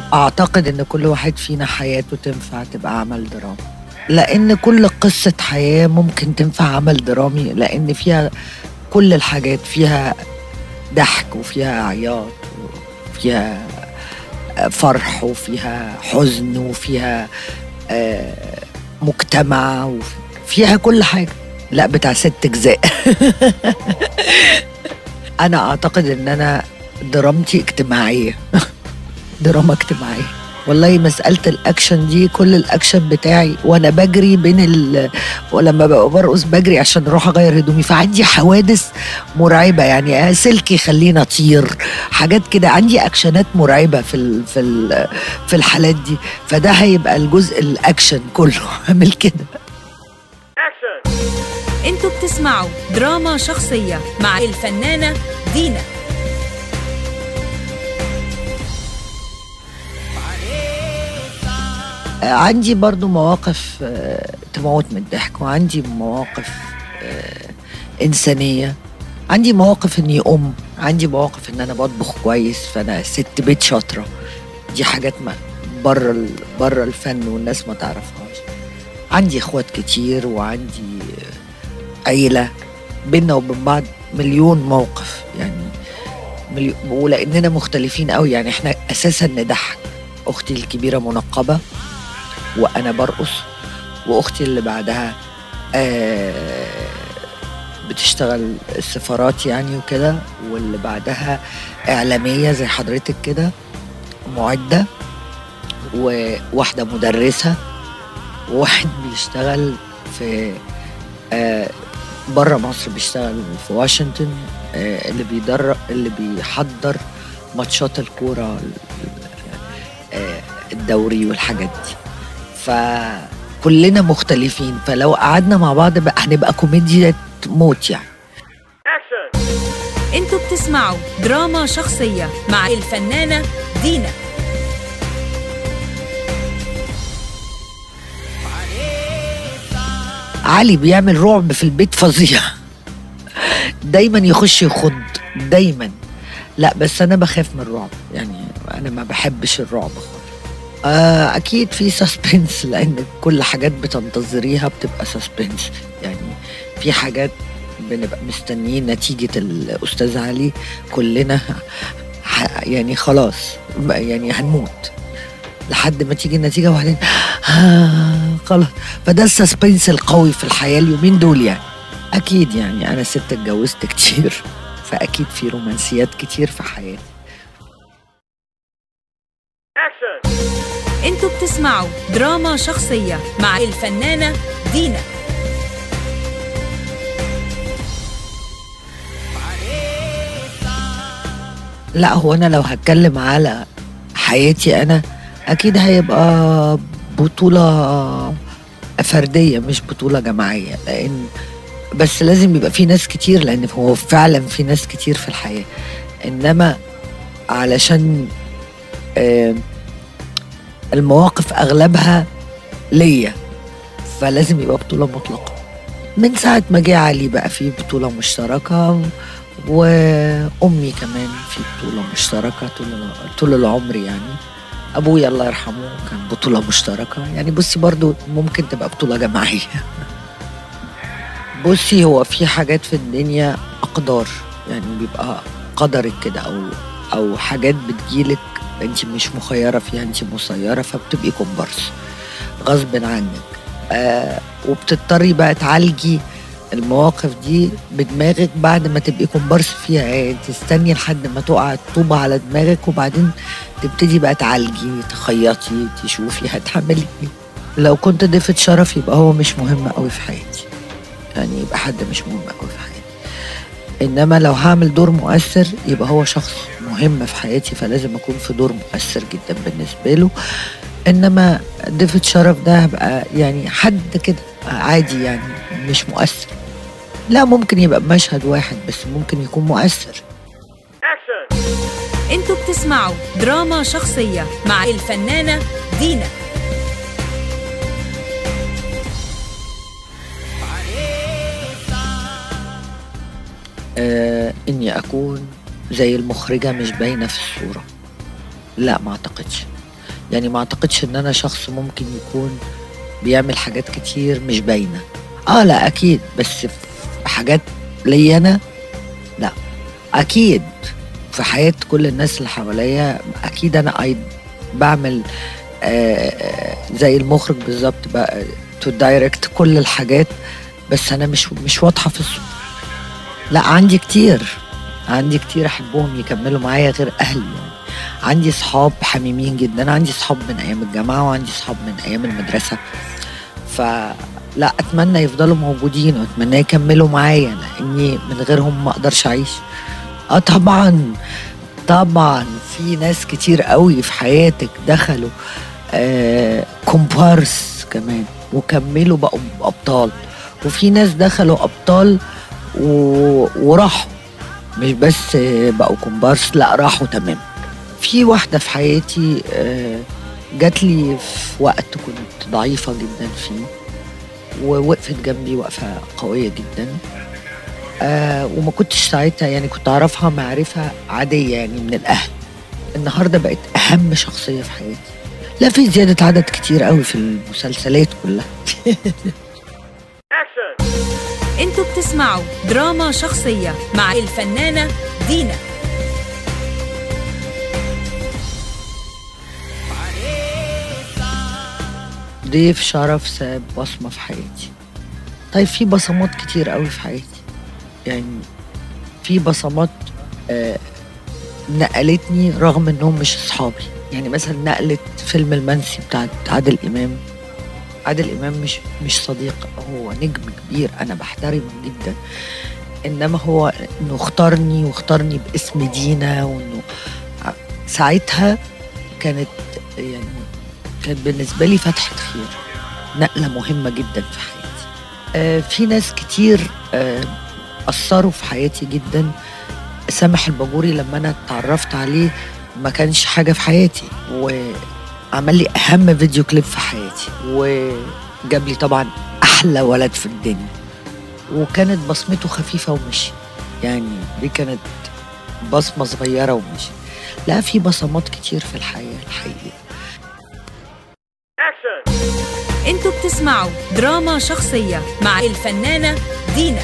اعتقد ان كل واحد فينا حياته تنفع تبقى عمل درامي لان كل قصة حياة ممكن تنفع عمل درامي لان فيها كل الحاجات فيها ضحك وفيها عياط وفيها فرح وفيها حزن وفيها آه، مجتمع وفيها كل حاجة لا بتاع ست اجزاء انا اعتقد ان انا درامتي اجتماعيه دراما اجتماعيه والله مسألة الأكشن دي كل الأكشن بتاعي وأنا بجري بين ال ولما ببقى برقص بجري عشان أروح أغير هدومي فعندي حوادث مرعبة يعني سلكي خلينا أطير حاجات كده عندي أكشنات مرعبة في ال في ال في الحالات دي فده هيبقى الجزء الأكشن كله عامل كده انتوا بتسمعوا دراما شخصية مع الفنانة دينا عندي برضو مواقف آه، تموت من الضحك وعندي مواقف آه، إنسانية عندي مواقف إني أم عندي مواقف إن أنا بطبخ كويس فأنا ست بيت شاطرة دي حاجات ما بره ال- بره الفن والناس ما تعرفهاش عندي إخوات كتير وعندي آه، عيلة بينا وبين بعض مليون موقف يعني مليون ولأننا مختلفين قوي يعني إحنا أساسا نضحك أختي الكبيرة منقبة وانا برقص واختي اللي بعدها آه بتشتغل السفارات يعني وكده واللي بعدها اعلاميه زي حضرتك كده معده وواحده مدرسه وواحد بيشتغل في آه بره مصر بيشتغل في واشنطن آه اللي بيدرب اللي بيحضر ماتشات الكوره آه الدوري والحاجات دي فكلنا مختلفين فلو قعدنا مع بعض بقى هنبقى كوميديا موت يعني انتوا بتسمعوا دراما شخصية مع الفنانة دينا علي بيعمل رعب في البيت فظيع دايما يخش يخض دايما لا بس انا بخاف من الرعب يعني انا ما بحبش الرعب خالص آه اكيد في سسبنس لان كل حاجات بتنتظريها بتبقى سسبنس يعني في حاجات بنبقى مستنيين نتيجة الأستاذ علي كلنا ح- يعني خلاص بقى يعني هنموت لحد ما تيجي النتيجة وبعدين آه خلاص فده السسبنس القوي في الحياة اليومين دول يعني أكيد يعني أنا ست اتجوزت كتير فأكيد في رومانسيات كتير في حياتي انتوا بتسمعوا دراما شخصية مع الفنانة دينا لا هو انا لو هتكلم على حياتي انا اكيد هيبقى بطولة فردية مش بطولة جماعية لان بس لازم يبقى في ناس كتير لان هو فعلا في ناس كتير في الحياة انما علشان آه، المواقف اغلبها ليا فلازم يبقى بطولة مطلقة من ساعة ما جه علي بقى في بطولة مشتركة وامي كمان في بطوله مشتركه طول طول العمر يعني ابويا الله يرحمه كان بطوله مشتركه يعني بصي برضو ممكن تبقى بطوله جماعيه بصي هو في حاجات في الدنيا اقدار يعني بيبقى قدرك كده او او حاجات بتجيلك انت مش مخيره فيها انت مسيره فبتبقي كومبارس غصب عنك آه وبتضطري بقى تعالجي المواقف دي بدماغك بعد ما تبقي كومبارس فيها يعني تستني لحد ما تقع الطوبة على دماغك وبعدين تبتدي بقى تعالجي تخيطي تشوفي هتعملي ايه لو كنت ضيفة شرف يبقى هو مش مهم قوي في حياتي يعني يبقى حد مش مهم قوي في حياتي انما لو هعمل دور مؤثر يبقى هو شخص مهم في حياتي فلازم اكون في دور مؤثر جدا بالنسبة له انما ضيفة شرف ده هبقى يعني حد كده عادي يعني مش مؤثر لا ممكن يبقى مشهد واحد بس ممكن يكون مؤثر انتوا بتسمعوا دراما شخصية مع الفنانة دينا آه اني اكون زي المخرجة مش باينة في الصورة لا ما اعتقدش يعني ما اعتقدش ان انا شخص ممكن يكون بيعمل حاجات كتير مش باينه اه لا اكيد بس في حاجات ليا انا لا اكيد في حياه كل الناس اللي حواليا اكيد انا أي بعمل آه زي المخرج بالظبط بقى تو دايركت كل الحاجات بس انا مش مش واضحه في الصوره لا عندي كتير عندي كتير احبهم يكملوا معايا غير اهلي يعني عندي صحاب حميمين جدا عندي صحاب من ايام الجامعه وعندي صحاب من ايام المدرسه فلا اتمنى يفضلوا موجودين واتمنى يكملوا معايا لاني من غيرهم ما اقدرش اعيش اه طبعا طبعا في ناس كتير قوي في حياتك دخلوا آه كومبارس كمان وكملوا بقوا ابطال وفي ناس دخلوا ابطال و... وراحوا مش بس بقوا كومبارس لا راحوا تمام في واحدة في حياتي آه، جات لي في وقت كنت ضعيفة جدا فيه ووقفت جنبي وقفة قوية جدا آه وما كنتش ساعتها يعني كنت أعرفها معرفة عادية يعني من الأهل النهاردة بقت أهم شخصية في حياتي لا في زيادة عدد كتير قوي في المسلسلات كلها انتوا بتسمعوا دراما شخصية مع الفنانة دينا ضيف شرف ساب بصمة في حياتي طيب في بصمات كتير قوي في حياتي يعني في بصمات آه نقلتني رغم انهم مش اصحابي يعني مثلا نقلت فيلم المنسي بتاعت عادل امام عادل امام مش مش صديق هو نجم كبير انا بحترمه جدا انما هو انه اختارني واختارني باسم دينا وانه ع- ساعتها كانت يعني كانت بالنسبه لي فتحه خير نقله مهمه جدا في حياتي آه في ناس كتير آه اثروا في حياتي جدا سامح الباجوري لما انا اتعرفت عليه ما كانش حاجه في حياتي وعمل لي اهم فيديو كليب في حياتي وجاب لي طبعا احلى ولد في الدنيا وكانت بصمته خفيفه ومشي يعني دي كانت بصمه صغيره ومشي لا في بصمات كتير في الحياه الحقيقه انتوا بتسمعوا دراما شخصية مع الفنانة دينا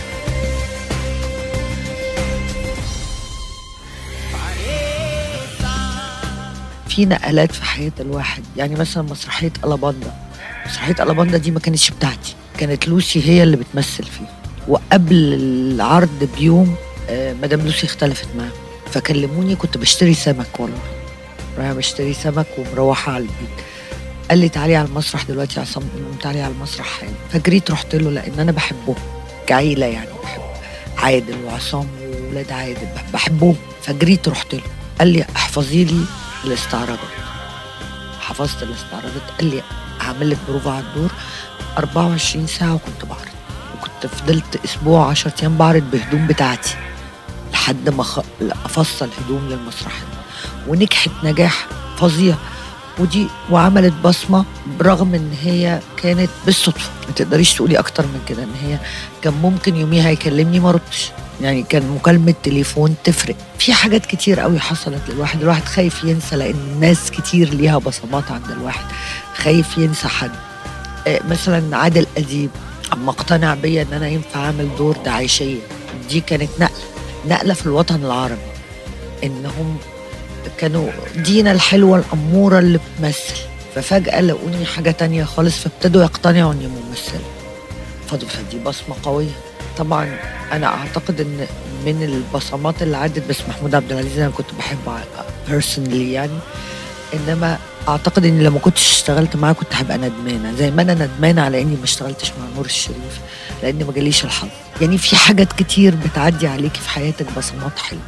في نقلات في حياة الواحد يعني مثلا مسرحية ألاباندا مسرحية ألاباندا دي ما كانتش بتاعتي كانت لوسي هي اللي بتمثل فيه وقبل العرض بيوم آه، مدام لوسي اختلفت معاه فكلموني كنت بشتري سمك والله رايحة بشتري سمك ومروحة على البيت قال لي تعالي على المسرح دلوقتي يا عصام قلت تعالي على المسرح حالا فجريت رحت له لان انا بحبه كعيله يعني بحب عادل وعصام وولاد عادل بح- بحبهم فجريت رحت له قال لي احفظي لي الاستعراضات حفظت الاستعراضات قال لي هعمل لك بروفا على الدور 24 ساعه وكنت بعرض وكنت فضلت اسبوع 10 ايام بعرض بهدوم بتاعتي لحد ما خ... افصل هدوم للمسرحيه ونجحت نجاح فظيع ودي وعملت بصمه برغم ان هي كانت بالصدفه ما تقدريش تقولي اكتر من كده ان هي كان ممكن يوميها يكلمني ما ردش يعني كان مكالمة تليفون تفرق في حاجات كتير قوي حصلت للواحد الواحد خايف ينسى لأن الناس كتير ليها بصمات عند الواحد خايف ينسى حد آه، مثلا عادل أديب أما اقتنع بيا إن أنا ينفع أعمل دور داعشية دي كانت نقلة نقلة في الوطن العربي إنهم كانوا دينا الحلوة الأمورة اللي بتمثل ففجأة لقوني حاجة تانية خالص فابتدوا يقتنعوا إني ممثلة فدي فدي بصمة قوية طبعا أنا أعتقد إن من البصمات اللي عدت بس محمود عبد العزيز أنا كنت بحبه بيرسونلي يعني إنما أعتقد إن لو ما كنتش اشتغلت معاه كنت هبقى ندمانة زي ما أنا ندمانة على إني ما اشتغلتش مع نور الشريف لأن ما جاليش الحظ يعني في حاجات كتير بتعدي عليكي في حياتك بصمات حلوة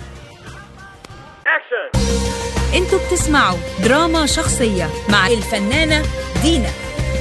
انتوا بتسمعوا دراما شخصية مع الفنانة دينا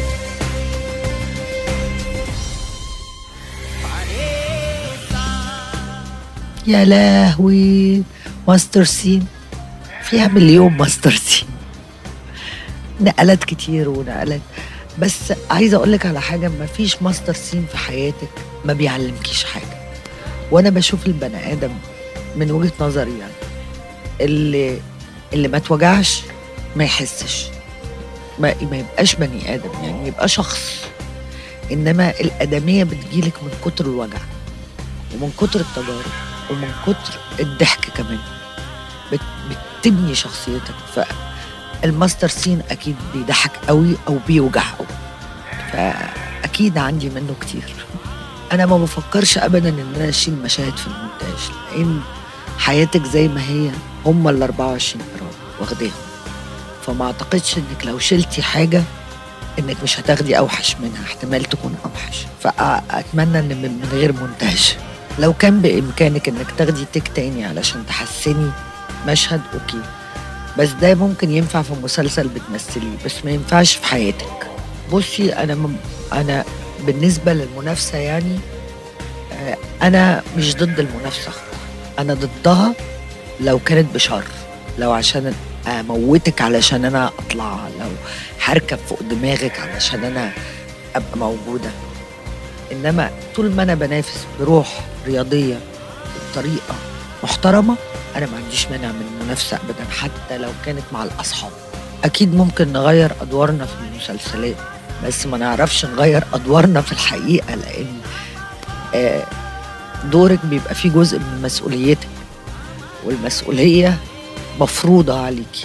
يا لهوي ماستر سين فيها مليون ماستر سين نقلات كتير ونقلات بس عايزه اقول لك على حاجه ما فيش ماستر سين في حياتك ما بيعلمكيش حاجه وانا بشوف البني ادم من وجهه نظري يعني اللي اللي ما توجعش ما يحسش ما, ما يبقاش بني ادم يعني يبقى شخص انما الادميه بتجيلك من كتر الوجع ومن كتر التجارب ومن كتر الضحك كمان بت بتبني شخصيتك فالماستر سين اكيد بيضحك قوي او بيوجع قوي فاكيد عندي منه كتير انا ما بفكرش ابدا ان انا اشيل مشاهد في المونتاج لان حياتك زي ما هي هم ال 24 جرام واخداهم فما اعتقدش انك لو شلتي حاجه انك مش هتاخدي اوحش منها احتمال تكون اوحش فاتمنى ان من من غير مونتاج لو كان بامكانك انك تاخدي تيك تاني علشان تحسني مشهد اوكي بس ده ممكن ينفع في مسلسل بتمثليه بس ما ينفعش في حياتك بصي انا م... انا بالنسبه للمنافسه يعني آه، انا مش ضد المنافسه انا ضدها لو كانت بشر لو عشان اموتك علشان انا اطلع لو هركب فوق دماغك علشان انا ابقى موجوده انما طول ما انا بنافس بروح رياضيه بطريقه محترمه انا ما عنديش مانع من المنافسه ابدا حتى لو كانت مع الاصحاب اكيد ممكن نغير ادوارنا في المسلسلات بس ما نعرفش نغير ادوارنا في الحقيقه لان آه، دورك بيبقى فيه جزء من مسؤوليتك والمسؤوليه مفروضه عليكي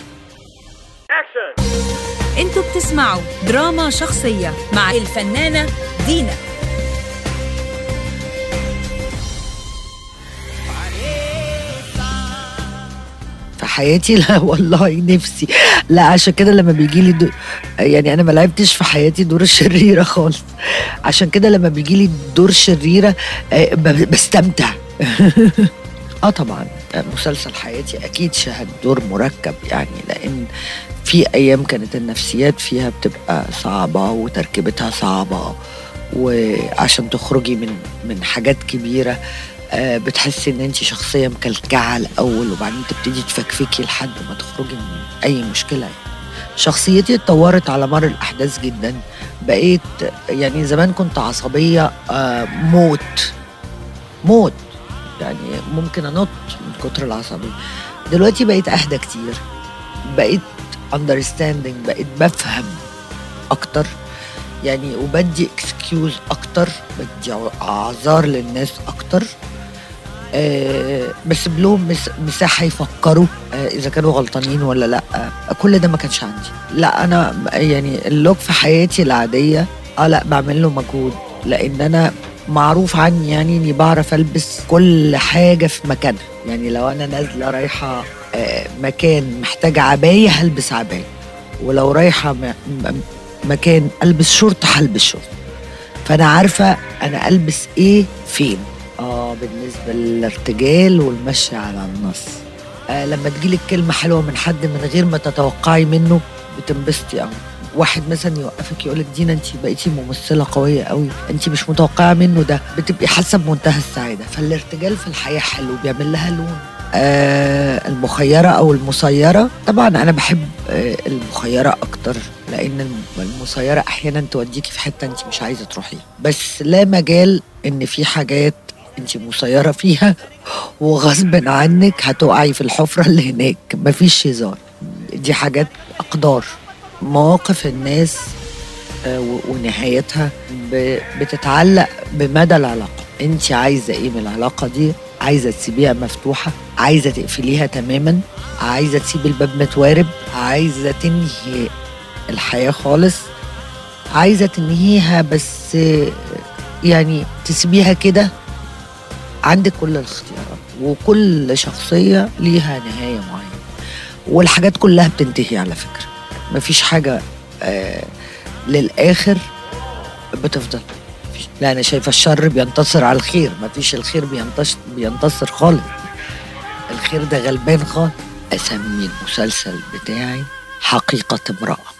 انتوا بتسمعوا دراما شخصية مع الفنانة دينا في حياتي لا والله نفسي لا عشان كده لما بيجي لي دو... يعني انا ما لعبتش في حياتي دور الشريره خالص عشان كده لما بيجي لي دور شريره آه، ب- بستمتع اه طبعا مسلسل حياتي اكيد شهد دور مركب يعني لان في ايام كانت النفسيات فيها بتبقى صعبه وتركيبتها صعبه وعشان تخرجي من من حاجات كبيره آه، بتحسي ان انت شخصيه مكلكعه الاول وبعدين تبتدي تفكفكي لحد ما تخرجي من اي مشكله يعني. شخصيتي اتطورت على مر الاحداث جدا بقيت يعني زمان كنت عصبيه آه، موت موت يعني ممكن انط من كتر العصبيه دلوقتي بقيت اهدى كتير بقيت understanding بقيت بفهم اكتر يعني وبدي اكسكيوز اكتر بدي اعذار للناس اكتر آه بس بلهم مس مساحه يفكروا آه اذا كانوا غلطانين ولا لا آه كل ده ما كانش عندي لا انا يعني اللوك في حياتي العاديه اه لا بعمل له مجهود لان انا معروف عني يعني اني بعرف البس كل حاجه في مكانها يعني لو انا نازله رايحه آه، مكان محتاجه عبايه هلبس عبايه ولو رايحه م- م- مكان البس شورت هلبس شورت فانا عارفه انا البس ايه فين اه بالنسبه للارتجال والمشي على النص آه لما تجيلك كلمه حلوه من حد من غير ما تتوقعي منه بتنبسطي قوي واحد مثلا يوقفك يقولك دينا انت بقيتي ممثله قويه قوي انت مش متوقعه منه ده بتبقي حاسه بمنتهى السعاده فالارتجال في الحياه حلو بيعمل لها لون آه المخيره او المسيره طبعا انا بحب آه المخيره اكتر لان الم- المسيره احيانا توديكي في حته انت مش عايزه تروحيها بس لا مجال ان في حاجات انت مسيره فيها وغصب عنك هتقعي في الحفره اللي هناك مفيش هزار دي حاجات اقدار مواقف الناس آه، و- ونهايتها ب- بتتعلق بمدى العلاقه انت عايزه ايه من العلاقه دي عايزه تسيبيها مفتوحه عايزه تقفليها تماما عايزه تسيبي الباب متوارب عايزه تنهي الحياه خالص عايزه تنهيها بس آه، يعني تسيبيها كده عندك كل الاختيارات وكل شخصيه ليها نهايه معينه والحاجات كلها بتنتهي على فكره مفيش حاجه آه للاخر بتفضل مفيش- لا انا شايفه الشر بينتصر على الخير مفيش الخير بينتصر بينتصر خالص الخير ده غلبان خالص اسمي المسلسل بتاعي حقيقه امراه